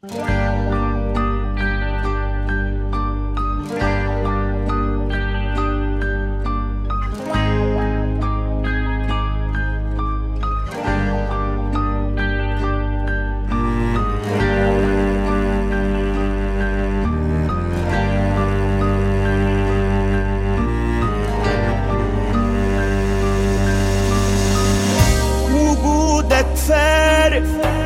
وجودك فارق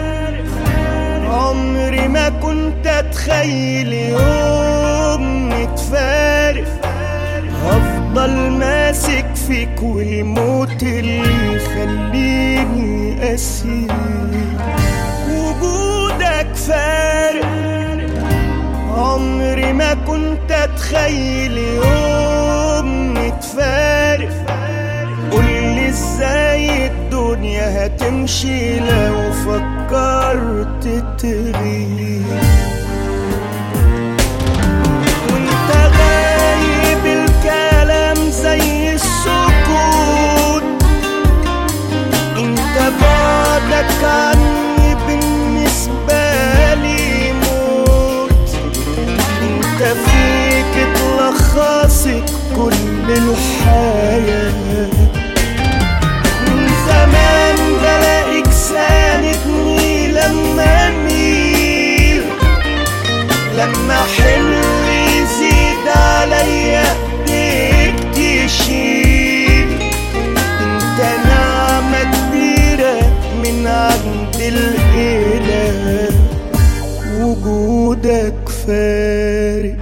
عمري ما كنت اتخيل يوم نتفارق هفضل ماسك فيك والموت اللي يخليني اسير وجودك فارق عمري ما كنت اتخيل يوم نتفارق قولي ازاي الدنيا هتمشي لو فكرت تغيب وانت غايب الكلام زي السكوت انت بعدك عني بالنسبة لي موت انت فيك اتلخصت كل الحياة من زمان بلاقيك ساندني لما اميل لما حمل يزيد عليا ايديك تشيل انت نعمة كبيرة من عند الاله وجودك فارق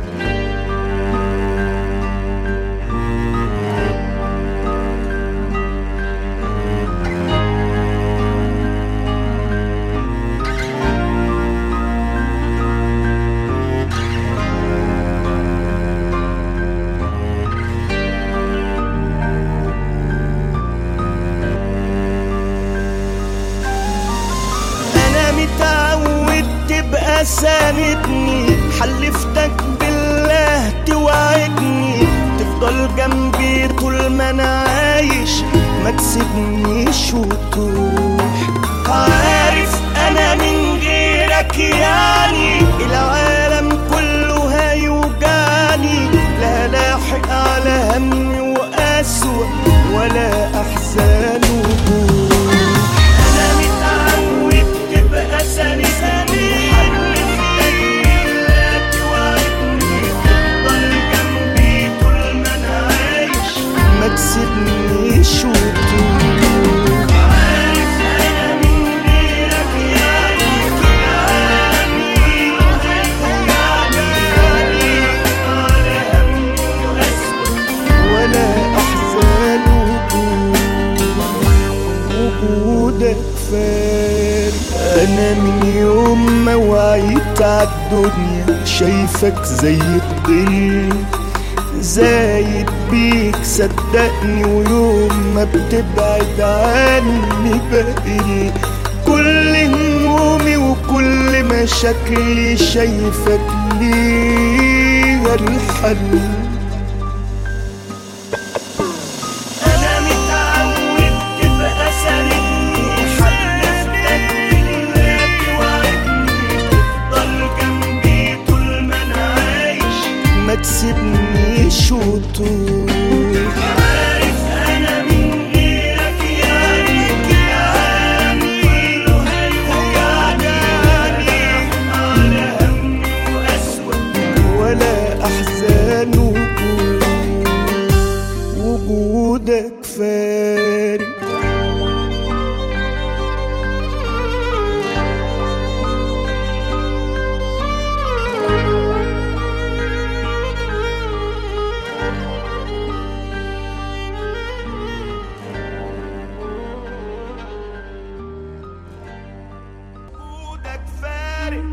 انا متعود تبقى ساندني حلفتك بالله توعدني تفضل جنبي طول ما انا عايش ما تسيبنيش وتروح عارف انا من غيرك يعني العالم كله هيوجعني لا لاحق على همي واسوأ ولا احزان وجوع انا متعود تبقى ساني ساني حلفتك بالله توعدني تفضل جنبي طول ما انا عايش ما تسيبنيش وتروح عارف انا من غيرك يعني يعني يعني على همي واسود ولا احزان وجوع وجودك فارق انا من يوم ما وعيت عالدنيا شايفك زي الظل زايد بيك صدقني ويوم ما بتبعد عني بقل كل همومي وكل مشاكلي شايفك ليها الحل أنا متعود تبقى ساندني حلفتك بالله توعدني تفضل جنبي طول ما أنا عايش ما تسيبنيش وتروح عارف أنا من غيرك يعني يعني كله هيوجعني على همي وأسود ولا أحزان وجوع وجودك فارق وجودك فارق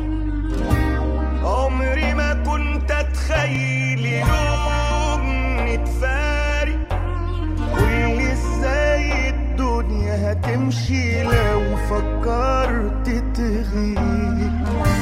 عمري ما كنت اتخيل يوم نتفارق قولي ازاي الدنيا هتمشي لو فكرت تغيب